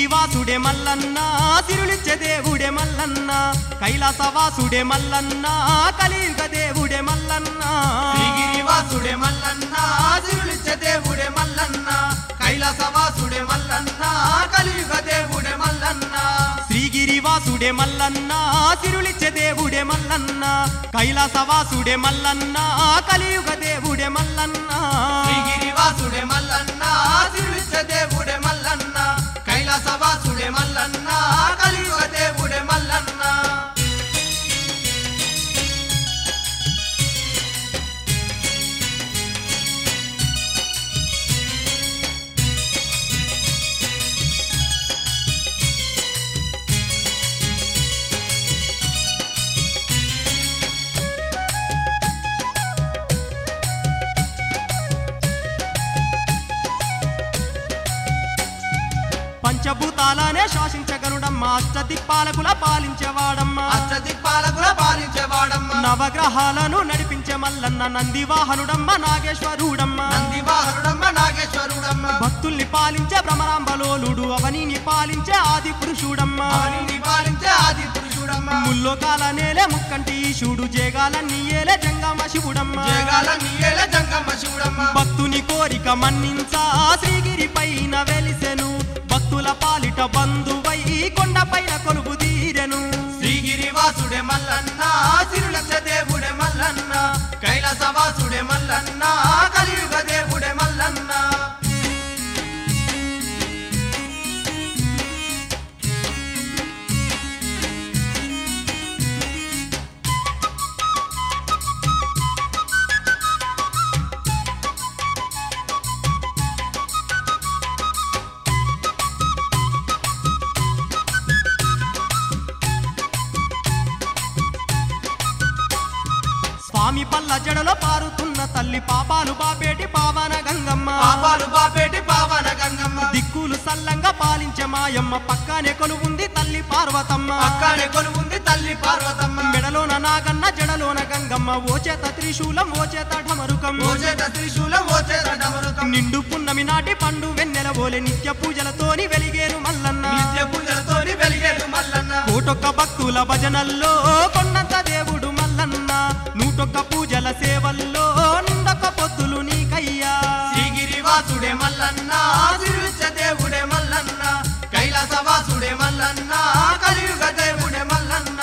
శ్రీగిరివాసుడే మల్లన్న సిరులిచ్చే దేవుడే మల్లన్న కైలాసవాసుడే మల్లన్న కలియుగ దేవుడే మల్లన్న శ్రీగిరివాసుడే మల్లన్న సిరులిచ్చ దేవుడే మల్లన్న కైలాసవాసుడే మల్లన్న కలియుగ దేవుడే మల్లన్న శ్రీగిరివాసుడే మల్లన్న సిరులిచ్చే దేవుడే మల్లన్న కైలాసవాసుడే మల్లన్న కలియుగ దేవుడే మల్లన్న శ్రీగిరివాసుడే మల్లన్న సిరులిచ్చ దేవుడే మల్లన్న కైలాసవాసుడే మల్లన్న కలియుగ దేవుడే మల్లన్న పంచభూతాలనే శాసించగనుడమ్మ అష్టదిక్పాలకుల పాలించేవాడమ్మ అష్టదిక్పాలకుల పాలించేవాడమ్మ నవగ్రహాలను నడిపించే మల్లన్న నందివాహనుడమ్మ నాగేశ్వరుడమ్మ నందివాహనుడమ్మ నాగేశ్వరుడమ్మ భక్తుల్ని పాలించే భ్రమరాంబలోలుడు అవనిని పాలించే ఆది పురుషుడమ్మ అవనిని పాలించే ఆది పురుషుడమ్మ ముల్లోకాల నేలే ముక్కంటి ఈశుడు జేగాలన్నీ ఏలే జంగమ శివుడమ్మ జగాల నీయేల జంగమ్మ శివుడమ్మ భక్తుని కోరిక మన్నించా శ్రీగిరి పైన వెలిసెను భక్తుల పాలిట బంధువై కొండపైన కొలుపు తీరెను శ్రీగిరివాసుడే మల్లన్న సిరులక్ష దేవుడే మల్లన్న కైలాసవాసుడే మల్లన్న కలియుగ దేవుడే మల్లన్న స్వామి పల్ల జడలో పారుతున్న తల్లి పాపాలు బాపేటి పావన గంగమ్మ పాపాలు బాపేటి పావన గంగమ్మ దిక్కులు సల్లంగా పాలించే మాయమ్మ పక్కనే కొలువుంది తల్లి పార్వతమ్మ పక్కనే కొలువుంది తల్లి పార్వతమ్మ మెడలోన నాగన్న జడలోన గంగమ్మ ఓ చేత త్రిశూలం ఓ చేత ఢమరుకం ఓ చేత త్రిశూలం ఓ చేత డమరుకం నిండు పున్నమి నాటి పండు వెన్నెల ఓలే నిత్య పూజలతోని వెలిగేను మల్లన్న నిత్య పూజలతోని వెలిగేడు మల్లన్న కోటొక్క భక్తుల భజనల్లో కొండంత దేవుడు మల్లన్న నూటొక్క పూజల సేవల్లో నిండొక్క పొత్తులు నీకయ్యా శ్రీగిరివాసుడే మల్లన్న సిరులిచ్చ దేవుడే మల్లన్న కైలాసవాసుడే మల్లన్న కలియుగ దేవుడే మల్లన్న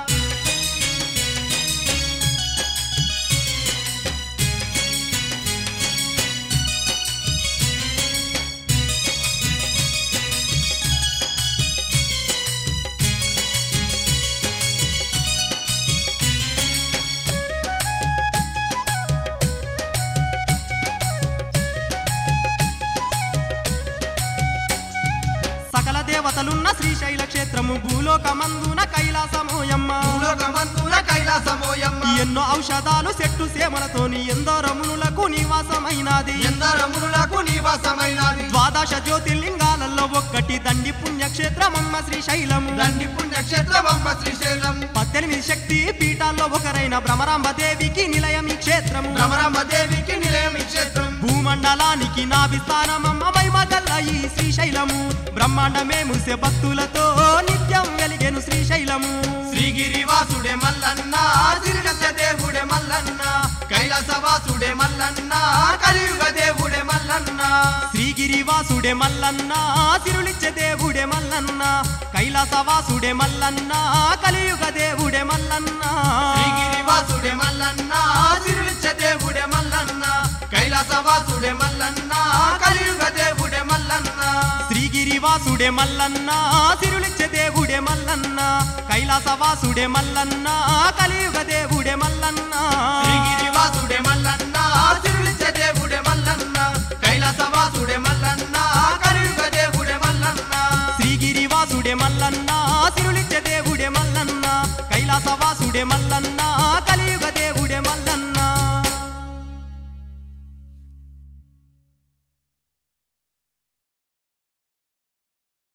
సకల దేవతలున్న శ్రీశైల క్షేత్రము భూలోకమందున కైలాసమోయమ్మ భూలోకమందున కైలాసమోయమ్మ ఎన్నో ఔషధాలు చెట్టు సేమలతోని ఎందరో మునులకు నివాసమైనది ఎందరమునులకు నివాసమైనది ద్వాదశ జ్యోతిర్లింగాలలో ఒక్కటి దండి పుణ్యక్షేత్రమమ్మ శ్రీశైలము దండి పుణ్యక్షేత్రమమ్మ శ్రీశైలం పద్దెనిమిది శక్తి పీఠాల్లో ఒకరైన భ్రమరాంబ దేవికి నిలయం ఈ క్షేత్రము భ్రమరాంబ దేవికి నిలయం ఈ క్షేత్రం భూమండలానికి నాభిస్థానమమ్మ మహిమగల్ల ఈ శ్రీశైలము బ్రహ్మాండమే ముసే భక్తులతో నిత్యం వెలిగెను శ్రీశైలము శ్రీగిరివాసుడే మల్లన్న సిరిలస దేవుడే మల్లన్న కైలాసవాసుడే మల్లన్న కలియుగ దేవుడే మల్లన్న శ్రీగిరివాసుడే మల్లన్న సిరులిచ్చే దేవుడే మల్లన్న కైలాసవాసుడే మల్లన్న కలియుగ దేవుడే మల్లన్న శ్రీగిరివాసుడే మల్లన్న సిరులిచ్చ దేవుడే మల్లన్న కైలాసవాసుడే మల్లన్న కలియుగ దేవుడే మల్లన్న శ్రీగిరివాసుడే మల్లన్న సిరులిచ్చే దేవుడే మల్లన్న కైలాసవాసుడే మల్లన్న కలియుగ దేవుడే మల్లన్న శ్రీగిరివాసుడే మల్లన్న సిరులిచ్చ దేవుడే మల్లన్న కైలాసవాసుడే మల్లన్న కలియుగ దేవుడే మల్లన్న శ్రీగిరివాసుడే మల్లన్న సిరులిచ్చే దేవుడే మల్లన్న కైలాసవాసుడే మల్లన్న